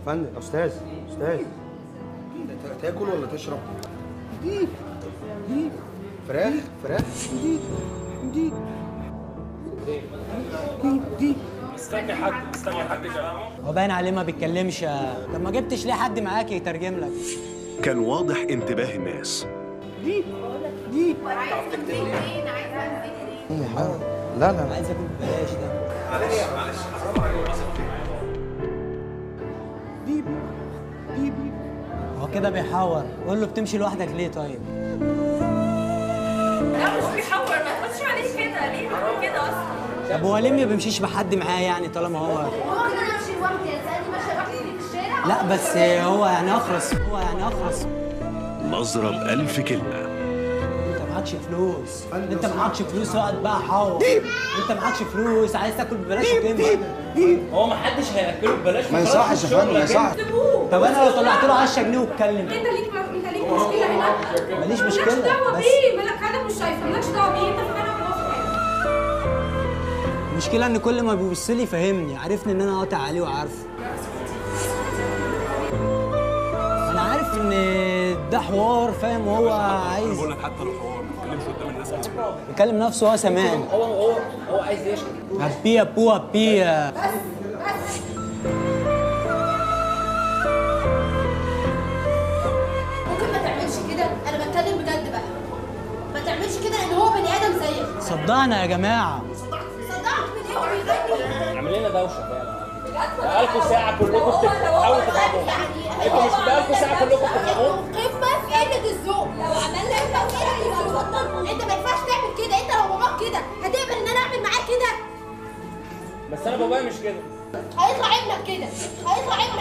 فندم استاذ استاذ تا- تاكل ولا تشرب؟ دي دي فراخ فراخ دي دي دي دي استني حد استني حد كده هو باين عليه ما بيتكلمش طب ما جبتش ليه حد معاك يترجم لك كان واضح انتباه الناس دي دي لا لا عايز اكل ببلاش ده دي دي دي هو كده بيحور قول له بتمشي لوحدك ليه طيب لا مش بيحور ما تقولش عليه كده ليه بتقول كده اصلا طب هو ليه ما بيمشيش بحد معاه يعني طالما هو هو كده انا امشي لوحدي يا زلمه ماشيه لوحدي في الشارع لا بس هو يعني اخرس هو يعني اخرس مضرب ألف كلمة انت معكش فلوس انت معكش فلوس اقعد بقى حور انت معكش فلوس عايز تاكل ببلاش وتمشي هو ما حدش هياكله ببلاش ما يصحش يا فندم ما يصحش سيبوه طب انا لو طلعت له 10 جنيه واتكلم انت ليك انت ليك مشكله هنا ماليش مالكش مشكلة، دعوه بس- بيه مالك انا مش شايفه مالكش دعوه بيه انت فاهم انا موافقه المشكله ان كل ما بيبص لي فاهمني عارفني ان انا قاطع عليه وعارفه انا عارف ان ده حوار فاهم وهو عايز لك حتى لو حوار ما تتكلمش قدام الناس يكلم نفسه هو سامعني هو هو هو عايز يشكي هبي ابو هبي ممكن ما تعملش كده انا بتكلم بجد بقى ما تعملش كده لان هو بني ادم زيك صدقنا يا جماعه صدعت من ايه وبيغني عامل لنا دوشه فعلا بجد بقالكوا ساعة كلكم هو- لو هو بتحاولوا دلوقتي تفهموا يعني انتوا مش بقالكوا ساعة كلكم بتفهموا قمه في قله الذوق لو عملنا قمه في قله الذوق انت ما ينفعش تعمل كده انت لو باباك كده هتقبل ان انا اعمل معاك كده بس انا بابايا مش كده هيطلع ابنك كده هيطلع ابنك